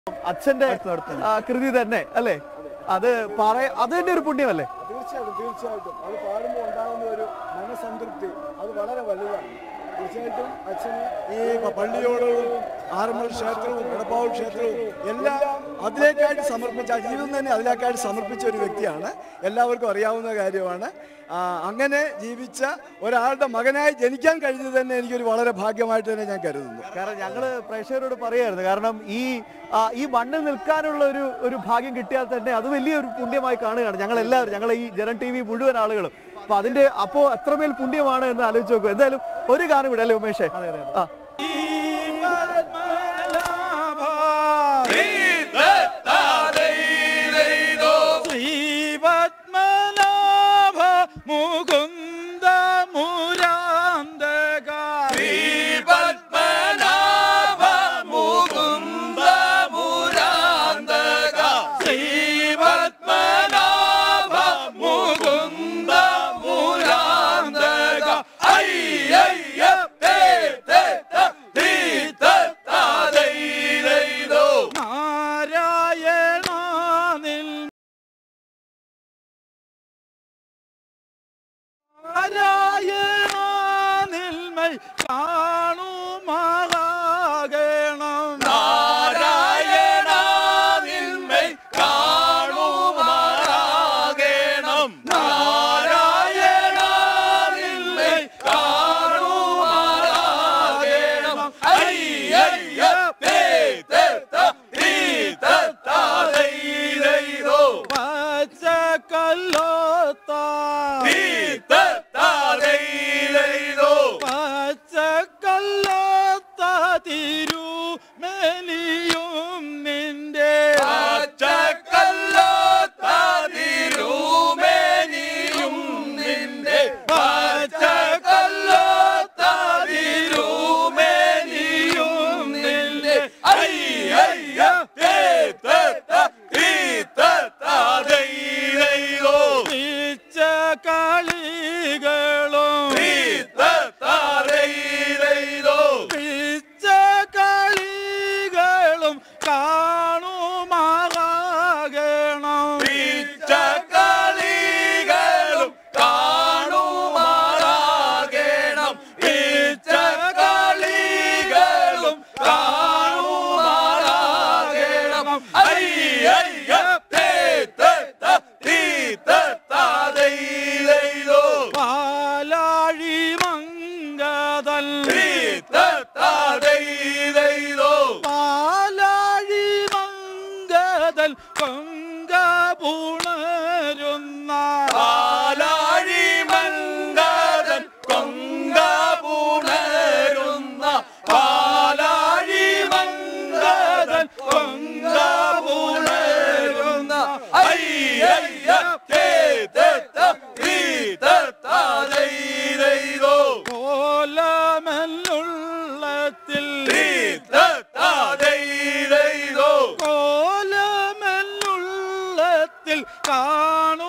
അച്ഛന്റെ ആ, കൃതി തന്നെ അല്ലേ അത് പറയ അത് തന്നെ ഒരു പുണ്യമല്ലേ തീർച്ചയായിട്ടും തീർച്ചയായിട്ടും അത് പാടുമ്പോൾ ഉണ്ടാകുന്ന ഒരു മനസംതൃപ്തി അത് വളരെ വലുതാണ് തീർച്ചയായിട്ടും അച്ഛന് ഈ പ- പള്ളിയോടും ആറന്മുള ക്ഷേത്രവും എടപ്പാവൂർ ക്ഷേത്രവും എല്ലാം അതിലേക്കായിട്ട് സമർപ്പിച്ച ആ ജീവിതം തന്നെ അതിലേക്കായിട്ട് സമർപ്പിച്ച ഒരു വ്യക്തിയാണ് എല്ലാവർക്കും അറിയാവുന്ന കാര്യമാണ് ആ, അങ്ങനെ ജീവിച്ച ഒരാളുടെ മകനായി ജനിക്കാൻ കഴിഞ്ഞത് തന്നെ എനിക്കൊരു വളരെ ഭാഗ്യമായിട്ട് തന്നെ ഞാൻ കരുതുന്നു കാരണം ഞങ്ങള് പ്രേക്ഷകരോട് പറയായിരുന്നു കാരണം ഈ ആ, ഈ മണ്ണിൽ നിൽക്കാനുള്ള ഒരു ഒരു ഭാഗ്യം കിട്ടിയാൽ തന്നെ അത് വലിയൊരു പുണ്യമായി കാണുകയാണ് ഞങ്ങൾ എല്ലാവരും ഞങ്ങൾ ഈ ജനൻ ടി വി മുഴുവൻ ആളുകളും അപ്പൊ അതിന്റെ അപ്പോ എത്രമേൽ പുണ്യമാണ് എന്ന് ആലോചിച്ച് നോക്കും എന്തായാലും ഒരു ഗാനം വിടല്ലേ ഉമേഷേ ആ ശ്രീപത്മനാഭ മുകുന്ദ മുരാന്തക ശ്രീപത്മനാഭ മുകുന്ദ മുരാന്തക ശ്രീപത്മനാഭ മുകുന്ദ മുരാന്തക അയ്യയ്യ തേ തേ ത തീ ത ത ദൈ ദൈ ദോ നാരായണ നിൽ നാരായണ നിൽമൈ കാണുമാകണം നാരായണ നിൽമൈ കാണുമാകണം നാരായണ നിൽമൈ കാണുമാകണം അയ്യയ്യ തേ തേ ത തീ ത ത ദൈ ദൈ ദോ പച്ചക്കല്ലോത്ത പച്ചക്കല്ലാത്ത തിരുമേനിയും നിന്റെ പച്ചക്കല്ലാത്ത തിരുമേനിയും നിന്റെ പച്ചക്കല്ലാത്ത തിരുമേനിയും നിന്റെ അയ്യയ്യ തേ തേ ത തീ ത ത ദൈ ദൈ ദോ പിച്ച കളികളും പിച്ച കളികളും കാണുമാകണം പിച്ച കളികളും കാണുമാകണം പിച്ച കളികളും കാണുമാകണം അയ്യയ്യ തേ തേ ത തീ ത ത ദൈ ദൈ ദോ പാലാഴി മങ്കതൽ പാലാഴി മങ്കതൽ കൊങ്ക പുണരുന്ന പാലാഴി മങ്കതൽ കൊങ്ക പുണരുന്ന പാലാഴി മങ്കതൽ കൊങ്ക പുണരുന്ന അയ്യയ്യ തേ തേ ത തീ ത ത ദൈ ദൈ ദോ കോലമെല്ലുള്ളത്തിൽ കോലമെല്ലുള്ളത്തിൽ കാണുമാകണം